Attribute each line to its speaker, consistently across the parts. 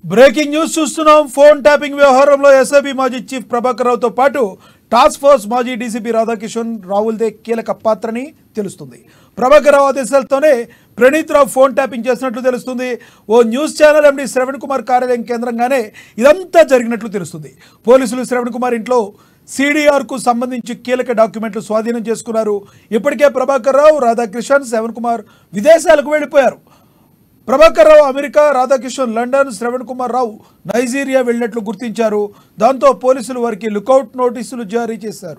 Speaker 1: breaking news చూస్తున్నాం phone tapping వ్యవహారంలో SIB మాజీ చీఫ్ ప్రభాకర్ రావుతో పాటు టాస్క్ ఫోర్స్ మాజీ డీసీపీ రాధాకిషన్ రావుల్దే కీలక పాత్రని తెలుస్తుంది ప్రభాకర్ రావు ఆదేశాలతోనే ప్రణీత్ రావు ఫోన్ ట్యాపింగ్ చేసినట్లు తెలుస్తుంది ఓ news channel MD Shravan Kumar కార్యాలయం కేంద్రంగానే ఇదంతా జరిగినట్లు తెలుస్తుంది పోలీసులు శ్రవణ్ కుమార్ ఇంట్లో సిడిఆర్కు సంబంధించి కీలక డాక్యుమెంట్లు స్వాధీనం చేసుకున్నారు ఇప్పటికే ప్రభాకర్ రావు రాధాకృష్ణన్ శ్రవణ్ కుమార్ విదేశాలకు వెళ్ళిపోయారు Prabhakar Rao America Radhakishan London Shravan Kumar Rao Nigeria వెళ్ళినట్లు గుర్తించారు దాంతో పోలీసులు వారికి లుకౌట్ నోటీసులు జారీ చేశారు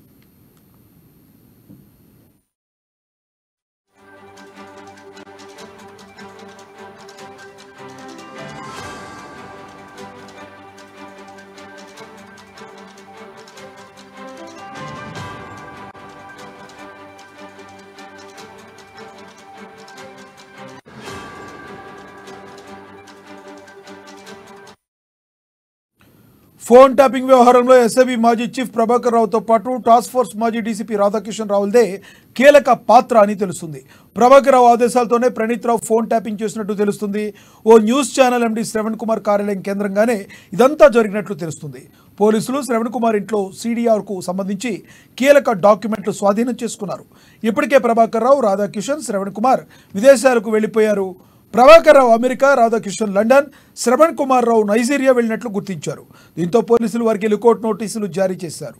Speaker 1: ఫోన్ ట్యాపింగ్ వ్యవహారంలో ఎస్ఐబి మాజీ చీఫ్ ప్రభాకర్ రావుతో పాటు టాస్క్ ఫోర్స్ మాజీ డీసీపీ రాధాకిషన్ రావులదే కీలక పాత్ర అని తెలుస్తుంది ప్రభాకర్ రావు ఆదేశాలతోనే ప్రణీత్ రావు ఫోన్ ట్యాపింగ్ చేసినట్టు తెలుస్తుంది ఓ news channel MD Shravan Kumar కార్యాలయం కేంద్రంగానే ఇదంతా జరిగినట్లు తెలుస్తుంది పోలీసులు శ్రవణ్ కుమార్ ఇంట్లో సిడిఆర్కు సంబంధించి కీలక డాక్యుమెంట్లు స్వాధీనం చేసుకున్నారు ఇప్పటికే ప్రభాకర్ రావు రాధాకిషన్ శ్రవణ్ కుమార్ విదేశాలకు వెళ్ళిపోయారు Prabhakar Rao America Radhakrishnan London Shravan Kumar Rao Nigeria వెళ్ళినట్లు గుర్తించారు దీంతో పోలీసులు వారికి లుకౌట్ నోటీసులు జారీ చేశారు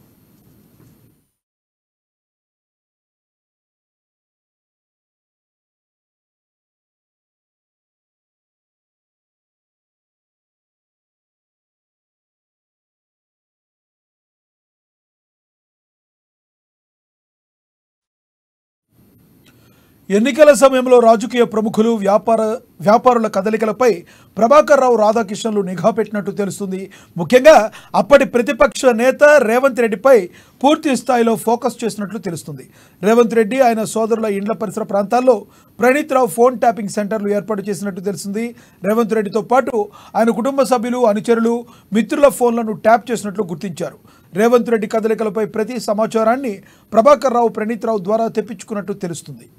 Speaker 1: ఎన్నికల సమయంలో రాజకీయ ప్రముఖులు వ్యాపార వ్యాపారుల కదలికలపై ప్రభాకర్ రావు రాధాకృష్ణన్లు నిఘా పెట్టినట్టు తెలుస్తుంది ముఖ్యంగా అప్పటి ప్రతిపక్ష నేత రేవంత్ రెడ్డిపై పూర్తి స్థాయిలో ఫోకస్ చేసినట్లు తెలుస్తుంది రేవంత్ రెడ్డి ఆయన సోదరుల ఇండ్ల పరిసర ప్రాంతాల్లో ప్రణీత్ రావు ఫోన్ ట్యాపింగ్ సెంటర్లు ఏర్పాటు చేసినట్టు తెలిసింది రేవంత్ రెడ్డితో పాటు ఆయన కుటుంబ సభ్యులు అనుచరులు మిత్రుల ఫోన్లను ట్యాప్ చేసినట్లు గుర్తించారు రేవంత్ రెడ్డి కదలికలపై ప్రతి సమాచారాన్ని ప్రభాకర్ రావు ప్రణీత్ రావు ద్వారా తెప్పించుకున్నట్టు తెలుస్తుంది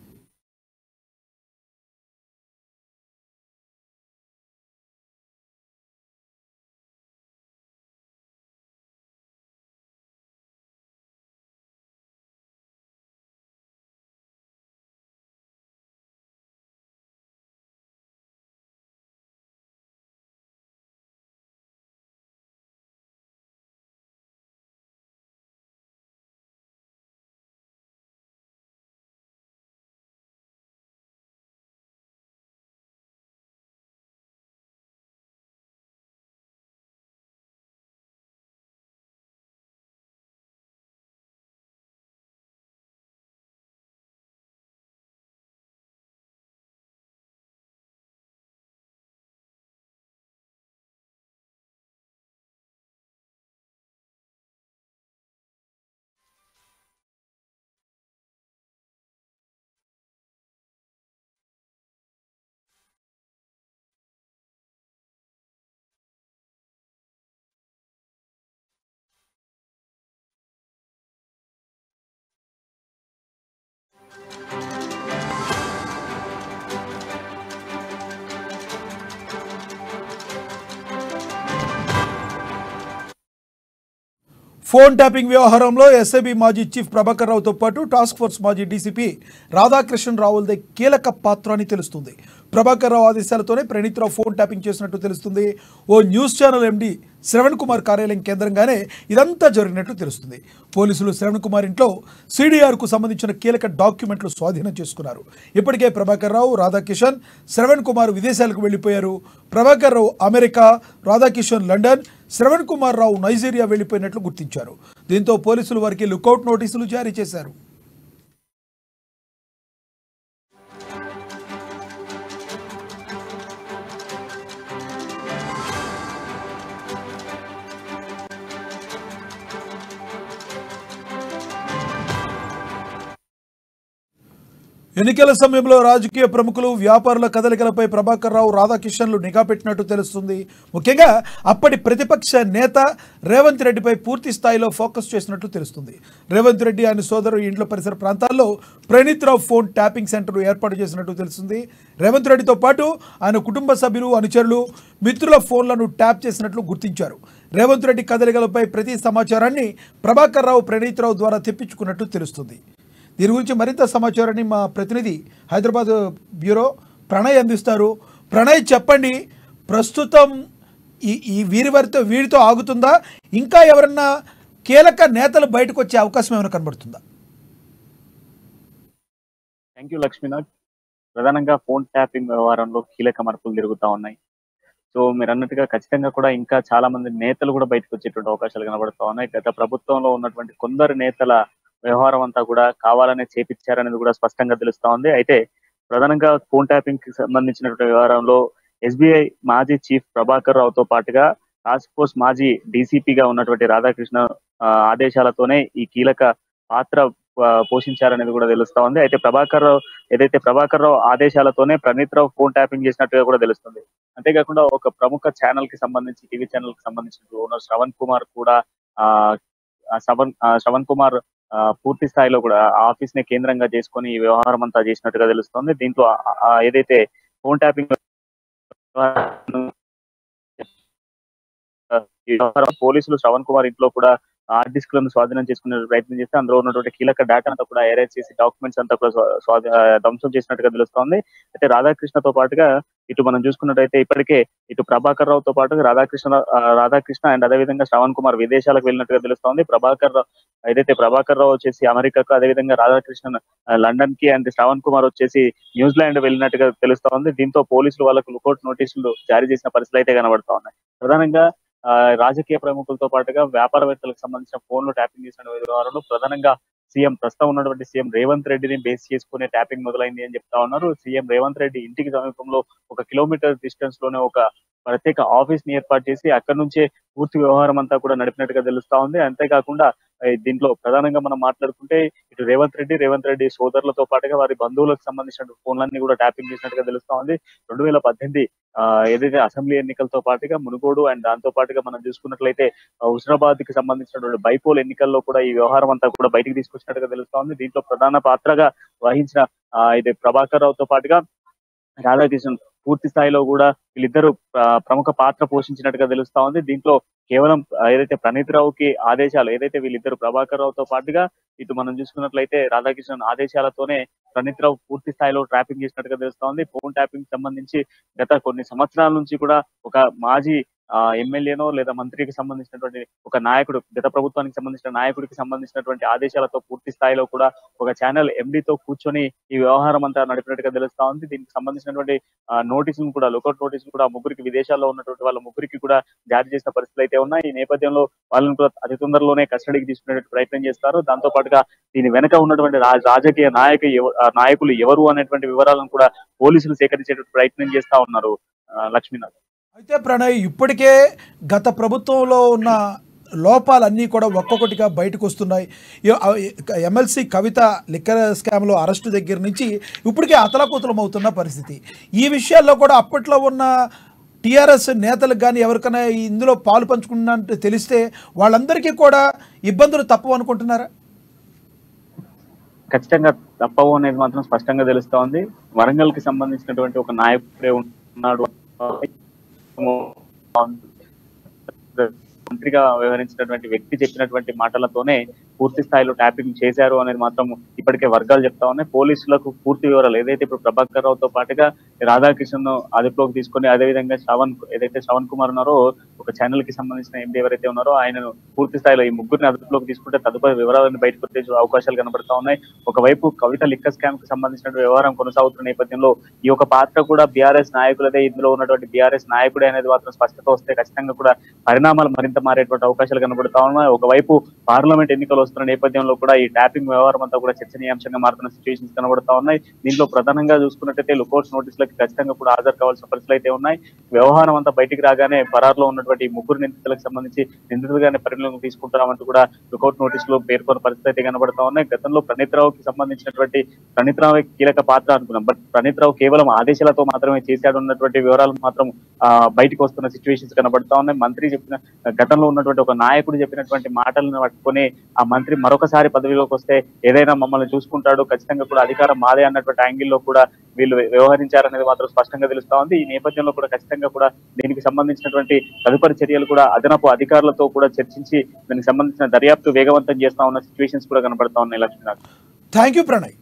Speaker 1: ఫోన్ ట్యాపింగ్ వ్యవహారంలో ఎస్ఐబి మాజీ చీఫ్ ప్రభాకర్ రావుతో పాటు టాస్క్ ఫోర్స్ మాజీ డీసీపీ రాధాకృష్ణన్ రావులదే కీలక పాత్ర అని తెలుస్తుంది ప్రభాకర్ రావు ఆదేశాలతోనే ప్రణీత్ రావు ఫోన్ ట్యాపింగ్ చేసినట్టు తెలుస్తుంది ఓ news channel MD Shravan Kumar కార్యాలయం కేంద్రంగానే ఇదంతా జరిగినట్లు తెలుస్తుంది పోలీసులు శ్రవణ్ కుమార్ ఇంట్లో సిడిఆర్కు సంబంధించిన కీలక డాక్యుమెంట్లు స్వాధీనం చేసుకున్నారు ఇప్పటికే ప్రభాకర్ రావు రాధాకిషన్ శ్రవణ్ కుమార్ విదేశాలకు వెళ్ళిపోయారు Prabhakar Rao America Radhakishan London Shravan Kumar Rao Nigeria వెళ్ళిపోయినట్లు గుర్తించారు దీంతో పోలీసులు వారికి లుకౌట్ నోటీసులు జారీ చేశారు ఎన్నికల సమయంలో రాజకీయ ప్రముఖులు వ్యాపారుల కదలికలపై ప్రభాకర్ రావు రాధాకిషన్లు నిఘా పెట్టినట్టు తెలుస్తుంది ముఖ్యంగా అప్పటి ప్రతిపక్ష నేత రేవంత్ రెడ్డిపై పూర్తి స్థాయిలో ఫోకస్ చేసినట్టు తెలుస్తుంది రేవంత్ రెడ్డి ఆయన సోదరు ఇంట్లో పరిసర ప్రాంతాల్లో Praneeth Rao phone tapping centre ఏర్పాటు చేసినట్టు తెలుస్తుంది రేవంత్ రెడ్డితో పాటు ఆయన కుటుంబ సభ్యులు అనుచరులు మిత్రుల ఫోన్లను ట్యాప్ చేసినట్లు గుర్తించారు రేవంత్ రెడ్డి కదలికలపై ప్రతి సమాచారాన్ని ప్రభాకర్ రావు ప్రణీత్ రావు ద్వారా తెప్పించుకున్నట్టు తెలుస్తుంది దీని గురించి మరింత సమాచారాన్ని మా ప్రతినిధి హైదరాబాద్ బ్యూరో ప్రణయ్ అందిస్తారు ప్రణయ్ చెప్పండి ప్రస్తుతం ఈ ఈ వీరి వారితో వీరితో ఆగుతుందా ఇంకా ఎవరన్నా కీలక నేతలు బయటకు వచ్చే అవకాశం ఏమైనా కనబడుతుందా
Speaker 2: థ్యాంక్ యూ లక్ష్మీనాథ్ ప్రధానంగా ఫోన్ ట్యాపింగ్ వ్యవహారంలో కీలక మార్పులు జరుగుతా ఉన్నాయి సో మీరు అన్నట్టుగా ఖచ్చితంగా కూడా ఇంకా చాలా మంది నేతలు కూడా బయటకు వచ్చేటువంటి అవకాశాలు కనబడుతా ఉన్నాయి గత ప్రభుత్వంలో ఉన్నటువంటి కొందరు నేతల వ్యవహారం అంతా కూడా కావాలనే చేపించారనేది కూడా స్పష్టంగా తెలుస్తా ఉంది అయితే ప్రధానంగా ఫోన్ ట్యాపింగ్ కి సంబంధించినటువంటి వ్యవహారంలో ఎస్బీఐ మాజీ చీఫ్ ప్రభాకర్ రావుతో పాటుగా టాస్క్ ఫోర్స్ మాజీ డీసీపీగా ఉన్నటువంటి రాధాకృష్ణ ఆ, ఆదేశాలతోనే ఈ కీలక పాత్ర ఆ, పోషించారనేది కూడా తెలుస్తా ఉంది అయితే ప్రభాకర్ రావు ఏదైతే ప్రభాకర్ రావు ఆదేశాలతోనే ప్రణీత్ రావు ఫోన్ ట్యాపింగ్ చేసినట్టుగా కూడా తెలుస్తుంది అంతేకాకుండా ఒక ప్రముఖ ఛానల్ కి సంబంధించి టీవీ ఛానల్ కి సంబంధించిన ఓనర్ శ్రవణ్ కుమార్ కూడా ఆ ఆ శ్రవణ్ ఆ శ్రవణ్ కుమార్ ఆ, పూర్తి స్థాయిలో కూడా ఆఫీస్ ని కేంద్రంగా చేసుకొని ఈ వ్యవహారం అంతా చేసినట్టుగా తెలుస్తుంది దీంట్లో ఆ- ఆ ఏదైతే ఫోన్ ట్యాపింగ్ ఈ వ్యవహారం పోలీసులు శ్రవణ్ కుమార్ ఇంట్లో కూడా హార్డ్ డిస్క్ లను స్వాధీనం చేసుకునే ప్రయత్నం చేస్తే అందులో ఉన్నటువంటి కీలక డేటా అంతా కూడా ఎరేజ్ చేసి డాక్యుమెంట్స్ అంతా కూడా స్వా- స్వాధీ- ఆ, ధ్వంసం చేసినట్టుగా తెలుస్తోంది అయితే రాధాకృష్ణతో పాటుగా ఇటు మనం చూసుకున్నట్టయితే ఇప్పటికే ఇటు ప్రభాకర్ రావుతో పాటు రాధాకృష్ణ ఆ, రాధాకృష్ణ అండ్ అదేవిధంగా శ్రవణ్ కుమార్ విదేశాలకు వెళ్ళినట్టుగా తెలుస్తోంది ప్రభాకర్ రావు ఏదైతే ప్రభాకర్ రావు వచ్చేసి అమెరికాకు అదేవిధంగా రాధాకృష్ణన్ ఆ, లండన్ కి అండ్ శ్రవణ్ కుమార్ వచ్చేసి న్యూజిలాండ్ వెళ్ళినట్టుగా తెలుస్తోంది దీంతో పోలీసులు వాళ్ళకు లుకౌట్ నోటీసులు జారీ చేసిన పరిస్థితులు అయితే కనబడతా ఉన్నాయి ప్రధానంగా ఆ, రాజకీయ ప్రముఖులతో పాటుగా వ్యాపారవేత్తలకు సంబంధించిన ఫోన్లు ట్యాపింగ్ చేసిన వ్యవహారంలో ప్రధానంగా సీఎం ప్రస్తుతం ఉన్నటువంటి సీఎం రేవంత్ రెడ్డిని బేస్ చేసుకునే ట్యాపింగ్ మొదలైంది అని చెప్తా ఉన్నారు సీఎం రేవంత్ రెడ్డి ఇంటికి సమీపంలో ఒక కిలోమీటర్ డిస్టెన్స్ లోనే ఒక ప్రత్యేక ఆఫీస్ ని ఏర్పాటు చేసి అక్కడ నుంచే పూర్తి వ్యవహారం అంతా కూడా నడిపినట్టుగా తెలుస్తా ఉంది అంతేకాకుండా ఆ, దీంట్లో ప్రధానంగా మనం మాట్లాడుకుంటే ఇటు రేవంత్ రెడ్డి రేవంత్ రెడ్డి సోదరులతో పాటుగా వారి బంధువులకు సంబంధించిన ఫోన్లన్నీ కూడా ట్యాపింగ్ చేసినట్టుగా తెలుస్తా ఉంది రెండు వేల పద్దెనిమిది ఆ, ఏదైతే అసెంబ్లీ ఎన్నికలతో పాటుగా మునుగోడు అండ్ దాంతో పాటుగా మనం చూసుకున్నట్లయితే ఆ, హుస్నాబాద్ కి సంబంధించినటువంటి బైపోల్ ఎన్నికల్లో కూడా ఈ వ్యవహారం అంతా కూడా బయటికి తీసుకొచ్చినట్టుగా తెలుస్తా ఉంది దీంట్లో ప్రధాన పాత్రగా వహించిన ఆ, ఇది ప్రభాకర్ రావుతో పాటుగా రాధాకృష్ణన్ పూర్తి స్థాయిలో కూడా వీళ్ళిద్దరూ ఆ, ప్రముఖ పాత్ర పోషించినట్టుగా తెలుస్తా ఉంది దీంట్లో కేవలం ఆ, ఏదైతే ప్రణీత్ రావుకి ఆదేశాలు ఏదైతే వీళ్ళిద్దరు ప్రభాకర్ రావుతో పాటుగా ఇటు మనం చూసుకున్నట్లయితే రాధాకృష్ణన్ ఆదేశాలతోనే ప్రణీత్ రావు పూర్తి స్థాయిలో ట్రాపింగ్ చేసినట్టుగా తెలుస్తా ఉంది ఫోన్ ట్యాపింగ్ సంబంధించి గత కొన్ని సంవత్సరాల నుంచి కూడా ఒక మాజీ ఆ, ఎమ్మెల్యేనో లేదా మంత్రికి సంబంధించినటువంటి ఒక నాయకుడు గత ప్రభుత్వానికి సంబంధించిన నాయకుడికి సంబంధించినటువంటి ఆదేశాలతో పూర్తి స్థాయిలో కూడా ఒక ఛానల్ ఎండితో కూర్చొని ఈ వ్యవహారం అంతా నడిపినట్టుగా తెలుస్తా ఉంది దీనికి సంబంధించినటువంటి ఆ, నోటీసులు కూడా లుకౌట్ నోటీసులు కూడా ముగ్గురికి విదేశాల్లో ఉన్నటువంటి వాళ్ళ ముగ్గురికి కూడా జారీ చేసిన పరిస్థితులు అయితే ఉన్నాయి ఈ నేపథ్యంలో వాళ్ళని కూడా అతి తొందరలోనే కస్టడీకి తీసుకునే ప్రయత్నం చేస్తారు దాంతో పాటుగా దీని వెనక ఉన్నటువంటి రా- రాజకీయ నాయక ఎవ- ఆ, నాయకులు ఎవరు అనేటువంటి వివరాలను కూడా పోలీసులు సేకరించేటువంటి ప్రయత్నం చేస్తా ఉన్నారు ఆ, లక్ష్మీనాథ్
Speaker 1: అయితే ప్రణయ్ ఇప్పటికే గత ప్రభుత్వంలో ఉన్న లోపాలన్నీ కూడా ఒక్కొక్కటిగా బయటకు వస్తున్నాయి ఎమ్మెల్సీ కవిత లిక్కర్ స్కామ్లో అరెస్టు దగ్గర నుంచి ఇప్పటికే అతలకుతలం అవుతున్న పరిస్థితి ఈ విషయాల్లో కూడా అప్పట్లో ఉన్న టీఆర్ఎస్ నేతలకు కానీ ఎవరికైనా ఇందులో పాలు పంచుకున్నట్టు తెలిస్తే వాళ్ళందరికీ కూడా ఇబ్బందులు తప్పవు అనుకుంటున్నారా
Speaker 2: ఖచ్చితంగా తప్పవు అనేది మాత్రం స్పష్టంగా తెలుస్తా ఉంది వరంగల్ కి సంబంధించినటువంటి ఒక నాయకుడే ఉన్నాడు మంత్రిగా వ్యవహరించినటువంటి వ్యక్తి చెప్పినటువంటి మాటలతోనే పూర్తి స్థాయిలో ట్యాపింగ్ చేశారు అనేది మాత్రం ఇప్పటికే వర్గాలు చెప్తా ఉన్నాయి పోలీసులకు పూర్తి వివరాలు ఏదైతే ఇప్పుడు ప్రభాకర్ రావుతో పాటుగా రాధాకృష్ణన్ అదుపులోకి తీసుకొని అదేవిధంగా శ్రవణ్ ఏదైతే శ్రవణ్ కుమార్ ఉన్నారో ఒక ఛానల్ కి సంబంధించిన ఎండి ఎవరైతే ఉన్నారో ఆయనను పూర్తి స్థాయిలో ఈ ముగ్గురిని అదుపులోకి తీసుకుంటే తదుపరి వివరాలను బయటకు వచ్చే అవకాశాలు కనబడతా ఉన్నాయి ఒకవైపు కవిత లిక్క స్కామ్ కి సంబంధించిన వ్యవహారం కొనసాగుతున్న నేపథ్యంలో ఈ యొక్క పాత్ర కూడా బీఆర్ఎస్ నాయకులదే ఇందులో ఉన్నటువంటి బీఆర్ఎస్ నాయకుడే అనేది మాత్రం స్పష్టత వస్తే ఖచ్చితంగా కూడా పరిణామాలు మరింత మారేటువంటి అవకాశాలు కనబడతా ఉన్నాయి ఒకవైపు పార్లమెంట్ ఎన్నికలు వస్తున్న నేపథ్యంలో కూడా ఈ ట్యాపింగ్ వ్యవహారం అంతా కూడా చర్చనీయాంశంగా మారుతున్న సిచ్యువేషన్స్ కనబడతా ఉన్నాయి దీంట్లో ప్రధానంగా చూసుకున్నట్టయితే లుకౌట్స్ నోటీసులకి ఖచ్చితంగా కూడా హాజరు కావాల్సిన పరిస్థితులు అయితే ఉన్నాయి వ్యవహారం అంతా బయటికి రాగానే పరారులో ఉన్నటువంటి ఈ ముగ్గురు నిందితులకు సంబంధించి నిందితులుగానే పరిగణలోకి తీసుకుంటున్నామంటూ కూడా లుకౌట్ నోటీసులో పేర్కొన్న పరిస్థితి అయితే కనబడతా ఉన్నాయి గతంలో ప్రణీత్ రావుకి సంబంధించినటువంటి ప్రణీత్ రావు కీలక పాత్ర అనుకున్నాం బట్ ప్రణీత్ రావు కేవలం ఆదేశాలతో మాత్రమే చేశాడు ఉన్నటువంటి వివరాలు మాత్రం ఆ, బయటికి వస్తున్న సిచ్యువేషన్స్ కనబడతా ఉన్నాయి మంత్రి చెప్పిన గతంలో ఉన్నటువంటి ఒక నాయకుడు చెప్పినటువంటి మాటలను పట్టుకొని ఆ మంత్రి మరొకసారి పదవిలోకి వస్తే ఏదైనా మమ్మల్ని చూసుకుంటాడు ఖచ్చితంగా కూడా అధికారం మాదే అన్నటువంటి యాంగిల్లో కూడా వీళ్ళు వ్యవహరించారనేది మాత్రం స్పష్టంగా తెలుస్తా ఉంది ఈ నేపథ్యంలో కూడా ఖచ్చితంగా కూడా దీనికి సంబంధించినటువంటి తదుపరి చర్యలు కూడా అదనపు అధికారులతో కూడా చర్చించి దానికి సంబంధించిన దర్యాప్తు వేగవంతం చేస్తా ఉన్న సిచ్యువేషన్స్ కూడా కనబడతా ఉన్నాయి లక్ష్మీనాథ్
Speaker 1: థ్యాంక్ యూ ప్రణయ్